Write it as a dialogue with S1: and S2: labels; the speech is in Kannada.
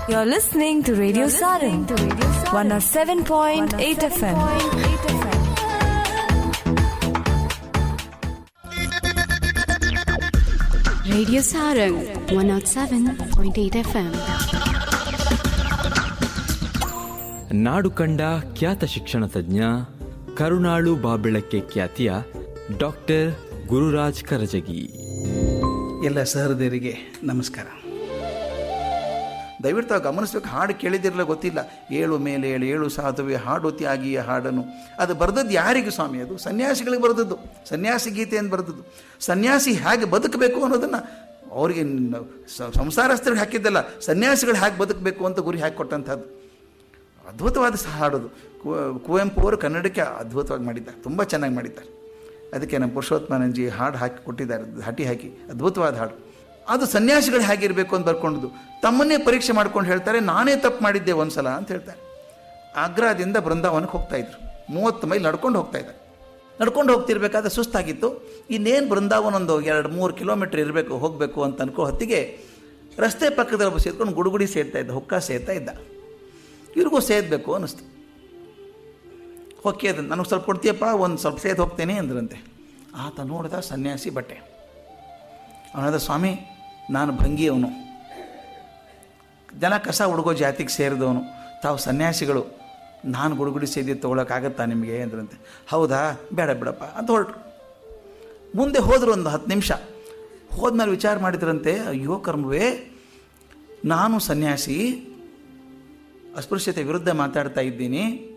S1: You're listening to Radio Sarang, 107.8 FM.
S2: Radio Sarang 107.8 FM.
S3: ನಾಡು ಕಂಡ ಖ್ಯಾತ ಶಿಕ್ಷಣ ತಜ್ಞ ಕರುಣಾಳು ಬಾಬೆಳಕ್ಕೆ ಖ್ಯಾತಿಯ ಡಾಕ್ಟರ್ ಗುರುರಾಜ್ ಕರಜಗಿ
S4: ಎಲ್ಲ ಸಹೃದಯರಿಗೆ ನಮಸ್ಕಾರ ದಯವಿಟ್ಟು ತಾವು ಗಮನಿಸ್ಬೇಕು ಹಾಡು ಕೇಳಿದಿರಲ್ಲ ಗೊತ್ತಿಲ್ಲ ಏಳು ಮೇಲೆ ಏಳು ಏಳು ಸಾಧುವೆ ಹಾಡೋತಿ ಆಗಿಯ ಹಾಡನ್ನು ಅದು ಬರೆದದ್ದು ಯಾರಿಗೆ ಸ್ವಾಮಿ ಅದು ಸನ್ಯಾಸಿಗಳಿಗೆ ಬರೆದದ್ದು ಸನ್ಯಾಸಿ ಗೀತೆ ಅಂತ ಬರೆದದ್ದು ಸನ್ಯಾಸಿ ಹೇಗೆ ಬದುಕಬೇಕು ಅನ್ನೋದನ್ನು ಅವರಿಗೆ ನ- ಸ- ಸಂಸಾರಸ್ಥರಿಗೆ ಹಾಕಿದ್ದಲ್ಲ ಸನ್ಯಾಸಿಗಳು ಹೇಗೆ ಬದುಕಬೇಕು ಅಂತ ಗುರಿ ಹಾಕಿಕೊಟ್ಟಂಥದ್ದು ಅದ್ಭುತವಾದ ಸಹ ಹಾಡೋದು ಕು- ಕುವೆಂಪು ಅವರು ಕನ್ನಡಕ್ಕೆ ಅದ್ಭುತವಾಗಿ ಮಾಡಿದ್ದಾರೆ ತುಂಬ ಚೆನ್ನಾಗಿ ಮಾಡಿದ್ದಾರೆ ಅದಕ್ಕೆ ನಮ್ಮ ಪುರುಷೋತ್ತಮಾನಂಜಿ ಹಾಡು ಹಾಕಿ ಕೊಟ್ಟಿದ್ದಾರೆ ಹಟಿ ಹಾಕಿ ಅದ್ಭುತವಾದ ಹಾಡು ಅದು ಸನ್ಯಾಸಿಗಳು ಹೇಗಿರಬೇಕು ಅಂತ ಬರ್ಕೊಂಡದ್ದು ತಮ್ಮನ್ನೇ ಪರೀಕ್ಷೆ ಮಾಡ್ಕೊಂಡು ಹೇಳ್ತಾರೆ ನಾನೇ ತಪ್ಪು ಮಾಡಿದ್ದೆ ಒಂದ್ಸಲ ಅಂತ ಹೇಳ್ತಾರೆ ಆಗ್ರಾದಿಂದ ಬೃಂದಾವನಕ್ಕೆ ಹೋಗ್ತಾ ಇದ್ರು ಮೂವತ್ತು ಮೈಲ್ ನಡ್ಕೊಂಡು ಹೋಗ್ತಾ ಇದ್ದಾರೆ ನಡ್ಕೊಂಡು ಹೋಗ್ತಿರ್ಬೇಕಾದ್ರೆ ಸುಸ್ತಾಗಿತ್ತು ಇನ್ನೇನು ಬೃಂದಾವನ ಒಂದು ಎರಡು ಮೂರು ಕಿಲೋಮೀಟ್ರ್ ಇರಬೇಕು ಹೋಗಬೇಕು ಅಂತ ಅನ್ಕೋ ಹೊತ್ತಿಗೆ ರಸ್ತೆ ಪಕ್ಕದಲ್ಲಿ ಒಬ್ಬ ಸೇರ್ಕೊಂಡು ಗುಡುಗುಡಿ ಸೇರ್ತಾ ಇದ್ದ ಹುಕ್ಕ ಸೇರ್ತಾ ಇದ್ದ ಇವ್ರಿಗೂ ಸೇದಬೇಕು ಅನ್ನಿಸ್ತು ಹೊಕ್ಕೆ ಅದು ನನಗೆ ಸ್ವಲ್ಪ ಕೊಡ್ತೀಯಪ್ಪ ಒಂದು ಸ್ವಲ್ಪ ಸೇದ್ ಹೋಗ್ತೇನೆ ಅಂದ್ರಂತೆ ಆತ ನೋಡಿದ ಸನ್ಯಾಸಿ ಬಟ್ಟೆ ಅವನದ ಸ್ವಾಮಿ ನಾನು ಭಂಗಿಯವನು ಜನ ಕಸ ಹುಡುಗೋ ಜಾತಿಗೆ ಸೇರಿದವನು ತಾವು ಸನ್ಯಾಸಿಗಳು ನಾನು ಗುಡುಗುಡಿ ಸೇದಿ ತೊಗೊಳಕ್ಕಾಗತ್ತಾ ನಿಮಗೆ ಅಂದ್ರಂತೆ ಹೌದಾ ಬೇಡ ಬಿಡಪ್ಪ ಅಂತ ಹೊರಟರು ಮುಂದೆ ಹೋದ್ರು ಒಂದು ಹತ್ತು ನಿಮಿಷ ಹೋದ್ಮೇಲೆ ವಿಚಾರ ಮಾಡಿದ್ರಂತೆ ಅಯ್ಯೋ ಕರ್ಮವೇ ನಾನು ಸನ್ಯಾಸಿ ಅಸ್ಪೃಶ್ಯತೆ ವಿರುದ್ಧ ಮಾತಾಡ್ತಾ ಇದ್ದೀನಿ